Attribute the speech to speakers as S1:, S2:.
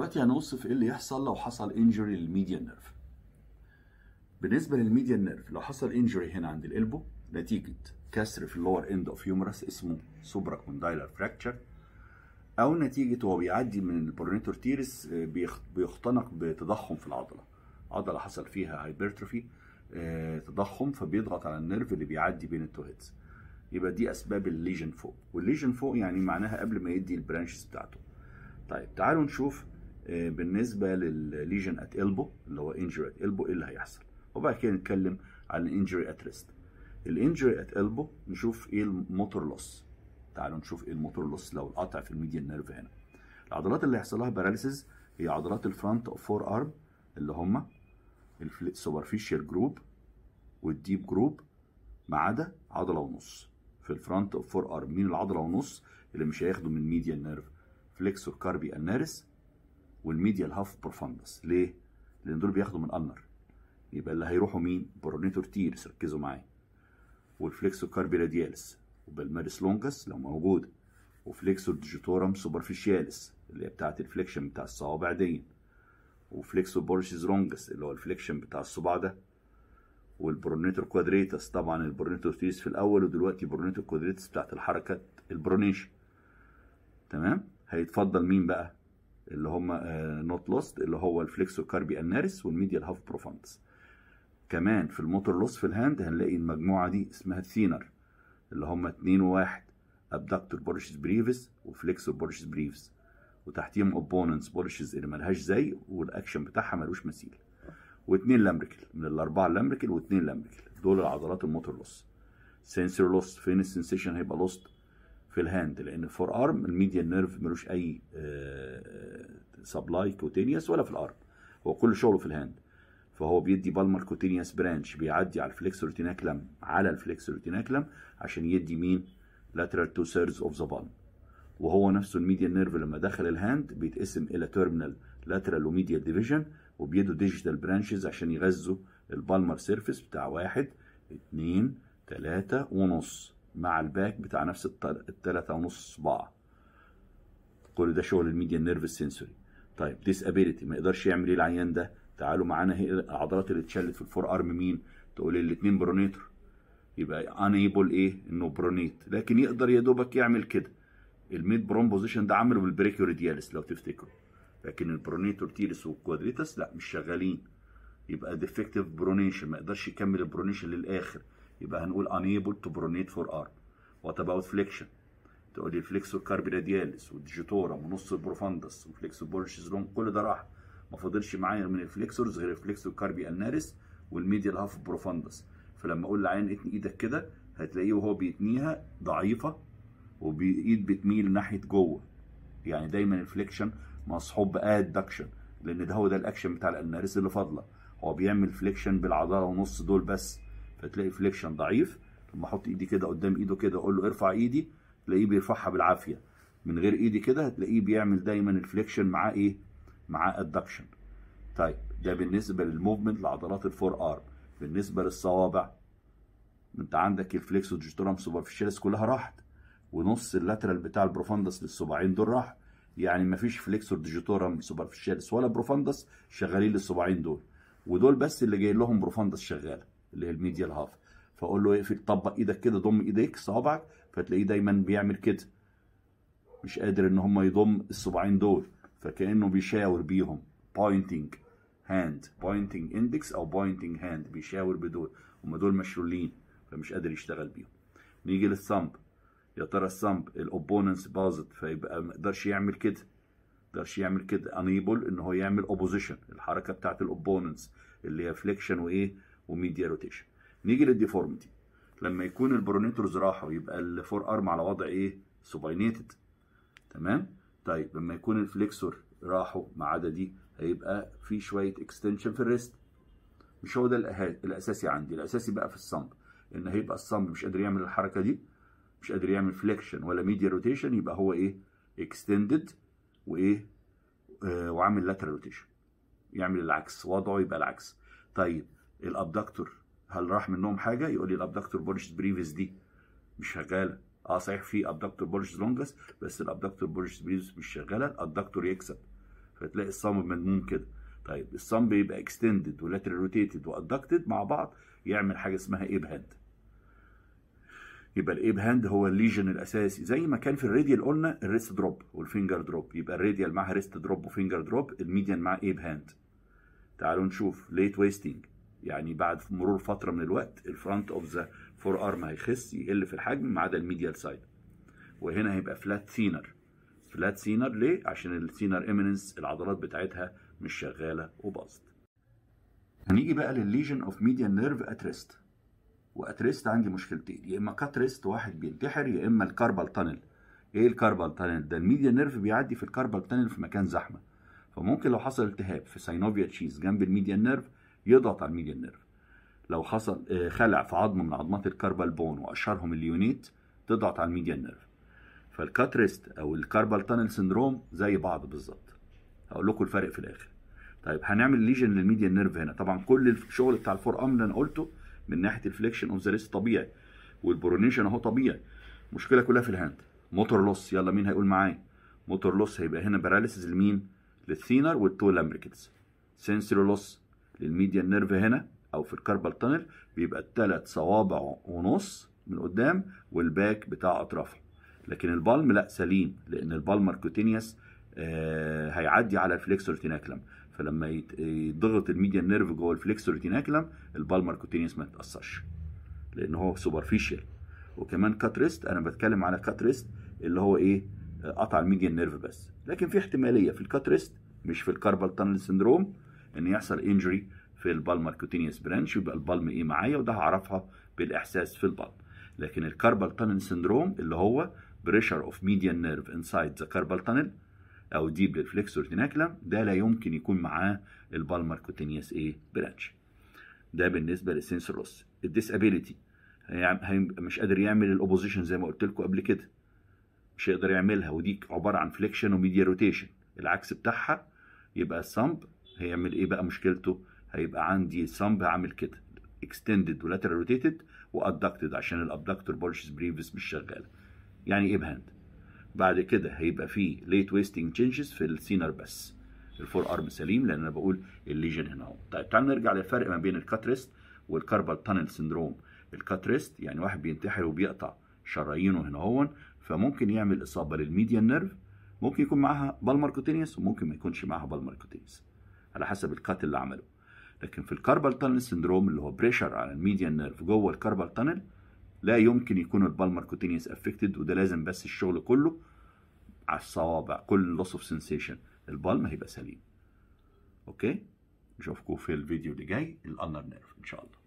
S1: دلوقتي هنوصف ايه اللي يحصل لو حصل انجري للميديان نيرف بالنسبه للميديان نيرف لو حصل انجري هنا عند الالبو نتيجه كسر في اللور اند اوف هيومرس اسمه سوبرا كوندايلر فراكتشر او نتيجه هو بيعدي من البرونيتور تيرس بيخ- بيختنق بتضخم في العضله عضله حصل فيها هايبرتروفي تضخم فبيضغط على النيرف اللي بيعدي بين التو هيدز يبقى دي اسباب الليجن فوق والليجن فوق يعني معناها قبل ما يدي البرانشز بتاعته طيب تعالوا نشوف آه، بالنسبه للليجن ات البو اللي هو انجري ات البو ايه اللي هيحصل وبعد كده نتكلم عن الانجري ات ريست الانجري ات البو نشوف ايه الموتور لوس تعالوا نشوف ايه الموتور لوس لو القطع في الميديان نيرف هنا العضلات اللي هيحصل لها باراليسيس هي عضلات الفرونت اوف فور ارم اللي هم السوبرفيشال جروب والديب جروب ما عدا عضله ونص في الفرونت اوف فور ارم مين العضله ونص اللي مش هياخدوا من ميديان نيرف فليكسور كاربي النارس والميديال هاف بروفاندس ليه؟ لان دول بياخدوا من النر يبقى اللي هيروحوا مين؟ برونيتور تيرس ركزوا معايا والفليكسور كاربي راديالس وبالمارس لونجس لو موجود وفليكسور ديجيتورم سوبرفيشياليس اللي هي بتاعت الفليكشن بتاع الصوابع دي وفليكسور بورشيز لونجس اللي هو الفليكشن بتاع الصباع ده والبرونيتور كوادريتس طبعا البرونيتور تيرس في الاول ودلوقتي برونيتور كوادريتس بتاعت الحركه البرونيشن تمام هيتفضل مين بقى اللي هم نوت لوست اللي هو الفليكسو كاربي النارس والميديال هاف بروفاندس كمان في الموتور لوس في الهاند هنلاقي المجموعه دي اسمها الثينر اللي هم اتنين وواحد ابدكتور بورشز بريفس وفليكسور بورشز بريفس وتحتيهم اوبوننتس بورشز اللي ملهاش زي والاكشن بتاعها ملوش مثيل واثنين لامبريكل من الاربعه لامبريكل واثنين لامبريكل دول العضلات الموتور لوس سنسور لوس فين السنسيشن هيبقى لوست في الهاند لان الفور ارم الميديان نيرف ملوش اي سبلاي كوتينيوس ولا في الارم هو كل شغله في الهاند فهو بيدي بالمر كوتينيوس برانش بيعدي على الفليكسور ريتيناكلم على الفليكسور ريتيناكلم عشان يدي مين lateral two thirds of the palm وهو نفسه الميديان نيرف لما دخل الهاند بيتقسم الى تيرمينال لاترال وميديال ديفيجن وبيدوا ديجيتال برانشز عشان يغذوا البالمر سيرفيس بتاع واحد اتنين تلاتة ونص مع الباك بتاع نفس التل- التلاتة ونص صباع كل ده شغل الميديان نيرف السنسوري طيب ديس ابيليتي ما يقدرش يعمل ايه العيان ده تعالوا معانا هي العضلات اللي اتشلت في الفور ارم مين تقول لي الاثنين برونيتور يبقى انيبل ايه انه برونيت لكن يقدر يا دوبك يعمل كده الميد برون بوزيشن ده عمله بالبريكيوريديالس لو تفتكروا لكن البرونيتور تيرس والكوادريتس لا مش شغالين يبقى ديفكتيف برونيشن ما يقدرش يكمل البرونيشن للاخر يبقى هنقول unable to pronate for arm what about flexion تقول لي فليكسور كاربي رادياليس والديجيتورم ونص البروفاندس وفليكسور بولشز لونج كل ده راح ما فاضلش معايا من الفليكسورز غير الفليكسور كاربي النارس والميديال هاف بروفاندس فلما اقول لعين اتني ايدك كده هتلاقيه وهو بيتنيها ضعيفه وبايد بتميل ناحيه جوه يعني دايما الفليكشن مصحوب بادكشن لان ده هو ده الاكشن بتاع الاناريس اللي فاضله هو بيعمل فليكشن بالعضله ونص دول بس فتلاقي فليكشن ضعيف لما احط ايدي كده قدام ايده كده اقول له ارفع ايدي تلاقيه بيرفعها بالعافيه من غير ايدي كده هتلاقيه بيعمل دايما الفليكشن معاه ايه معاه ادكشن طيب ده بالنسبه للموفمنت لعضلات الفور ارم بالنسبه للصوابع انت عندك الفليكسو ديجيتورم سوبرفيشاليس كلها راحت ونص اللاترال بتاع البروفاندس للصباعين دول راح يعني مفيش فليكسور ديجيتورم سوبرفيشاليس ولا بروفاندس شغالين للصباعين دول ودول بس اللي جاي لهم بروفاندس شغاله اللي هي الميديال هاف فاقول له اقفل طبق ايدك كده ضم ايديك صوابعك فتلاقيه دايما بيعمل كده مش قادر ان هم يضم الصباعين دول فكانه بيشاور بيهم pointing hand pointing index او pointing hand بيشاور بدول هم دول مشلولين فمش قادر يشتغل بيهم نيجي للثمب يا ترى الثمب الاوبوننس باظت فيبقى ما يقدرش يعمل كده ما يقدرش يعمل كده انيبل ان هو يعمل اوبوزيشن الحركه بتاعت الاوبوننس اللي هي فليكشن وايه وميديا روتيشن نيجي للديفورميتي لما يكون البرونيتورز راحوا يبقى الفور ارم على وضع ايه سوباينيتد تمام طيب لما يكون الفليكسور راحوا ما عدا دي هيبقى في شويه اكستنشن في الريست مش هو ده الأه- الاساسي عندي الاساسي بقى في الصمب ان هيبقى الصمب مش قادر يعمل الحركه دي مش قادر يعمل فليكشن ولا ميديا روتيشن يبقى هو ايه اكستندد وايه آه وعامل لاترال روتيشن يعمل العكس وضعه يبقى العكس طيب الابدكتور هل راح منهم حاجه يقول لي الابدكتور بولش بريفيس دي مش شغاله اه صحيح في ابدكتور بولش لونجس بس الابدكتور بولش بريفيس مش شغاله الابدكتور يكسب فتلاقي الصمب مدموم كده طيب الصمب يبقى اكستندد ولاترال روتيتد وادكتد مع بعض يعمل حاجه اسمها ايب هاند يبقى الايب هاند هو الليجن الاساسي زي ما كان في الراديال قلنا الريست دروب والفينجر دروب يبقى الراديال معاها ريست دروب وفينجر دروب الميديان معاه ايب هاند تعالوا نشوف ليت ويستنج يعني بعد مرور فتره من الوقت الفرونت اوف ذا فور ارم هيخس يقل في الحجم ما عدا الميديال سايد وهنا هيبقى فلات سينر فلات سينر ليه عشان السينر ايميننس العضلات بتاعتها مش شغاله وباظت هنيجي بقى للليجن اوف ميديان نيرف ات ريست وات ريست عندي مشكلتين يا اما كات ريست واحد بينتحر يا اما الكاربال تانل ايه الكاربال تانل ده الميديان نيرف بيعدي في الكاربال تانل في مكان زحمه فممكن لو حصل التهاب في ساينوفيا تشيز جنب الميديان نيرف يضغط على الميديان نيرف لو حصل خلع في عظم من عظمات الكاربال بون واشهرهم اليونيت تضغط على الميديان نيرف فالكات ريست او الكاربال تانل سندروم زي بعض بالظبط هقول لكم الفرق في الاخر طيب هنعمل ليجن للميديان نيرف هنا طبعا كل الشغل بتاع الفور ارم اللي انا قلته من ناحيه الفليكشن اوف ذا ريست طبيعي والبرونيشن اهو طبيعي المشكله كلها في الهاند موتور لوس يلا مين هيقول معايا موتور لوس هيبقى هنا باراليسيس لمين للثينر والتو لامبريكتس سنسوري لوس للميديان نيرف هنا او في الكاربال تانل بيبقى الثلاث صوابع ونص من قدام والباك بتاع اطرافه لكن البالم لا سليم لان البالمر كوتينيوس آه هيعدي على الفليكسور تيناكلم فلما يضغط الميديان نيرف جوه الفليكسور تيناكلم البالمر كوتينيوس ما يتاثرش لان هو سوبرفيشال وكمان كات ريست انا بتكلم على كات ريست اللي هو ايه قطع الميديان نيرف بس لكن في احتماليه في الكات ريست مش في الكاربال تانل سندروم ان يحصل انجري في البالمر كوتينيوس برانش يبقى البالم ايه معايا وده هعرفها بالاحساس في البالم لكن الكاربال تانل سندروم اللي هو بريشر اوف ميديان نيرف انسايد ذا كاربال تانل او ديب للفليكسور تيناكلم ده لا يمكن يكون معاه البالمر كوتينيوس ايه برانش ده بالنسبه للسنسور لوس الديسابيليتي مش قادر يعمل الاوبوزيشن زي ما قلت لكم قبل كده مش هيقدر يعملها ودي عباره عن فليكشن وميديا روتيشن العكس بتاعها يبقى الصمب هيعمل ايه بقى مشكلته هيبقى عندي صمب عامل كده اكستندد ولاترال روتيتد وادكتد عشان الابدكتور بولشز بريفس مش شغاله يعني ايه بهاند بعد كده هيبقى فيه ليت ويستنج تشينجز في السينر بس الفور ارم سليم لان انا بقول الليجن هنا اهو طيب تعالوا نرجع للفرق ما بين الكاتريست والكاربال تانل سندروم الكاتريست يعني واحد بينتحر وبيقطع شرايينه هنا هون فممكن يعمل اصابه للميديان نيرف ممكن يكون معاها بالمر كوتينيوس وممكن ما يكونش معاها بالمر كوتينيوس على حسب الكات اللي عمله لكن في الكاربال تانل سندروم اللي هو بريشر على الميديان نيرف جوه الكاربال تانل لا يمكن يكون البالمر كوتينيوس افكتد وده لازم بس الشغل كله على الصوابع كل لوس اوف سنسيشن البالم هيبقى سليم اوكي نشوفكم في الفيديو اللي جاي الانر نيرف ان شاء الله